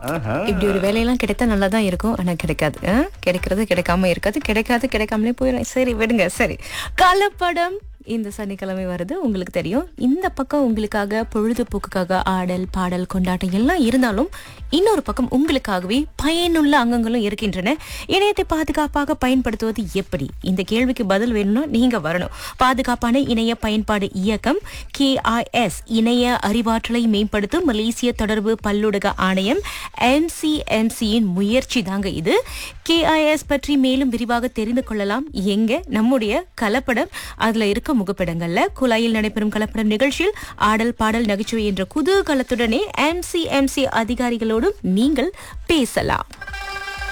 ஆஹா. இப்படி ஒரு வேலையெல்லாம் கிடைத்தா நல்லா தான் இருக்கும் ஆனா கிடைக்காது ஆ? கிடைக்கிறது கிடைக்காம இருக்காது கிடைக்காது கிடைக்காமலே போயிடும் சரி விடுங்க சரி கலப்படம் இந்த சனிக்கிழமை வருது உங்களுக்கு தெரியும் இந்த பக்கம் உங்களுக்காக பொழுதுபோக்குக்காக ஆடல் பாடல் கொண்டாட்டம் எல்லாம் இருந்தாலும் இன்னொரு பக்கம் உங்களுக்காகவே பயனுள்ள அங்கங்களும் இருக்கின்றன இணையத்தை பாதுகாப்பாக பயன்படுத்துவது எப்படி இந்த கேள்விக்கு பதில் வேணும்னா நீங்க வரணும் பாதுகாப்பான இணைய பயன்பாடு இயக்கம் கேஐஎஸ் இணைய அறிவாற்றலை மேம்படுத்தும் மலேசிய தொடர்பு பல்லுடக ஆணையம் எம்சிஎம்சியின் முயற்சி தாங்க இது கேஐஎஸ் பற்றி மேலும் விரிவாக தெரிந்து கொள்ளலாம் எங்க நம்முடைய கலப்படம் அதுல இருக்க முகப்படங்கள்ல குழாயில் நடைபெறும் கலப்படம் நிகழ்ச்சியில் ஆடல் பாடல் நகைச்சுவை என்ற குதூகலத்துடனே எம்சிஎம்சி அதிகாரிகளோடும் நீங்கள் பேசலாம்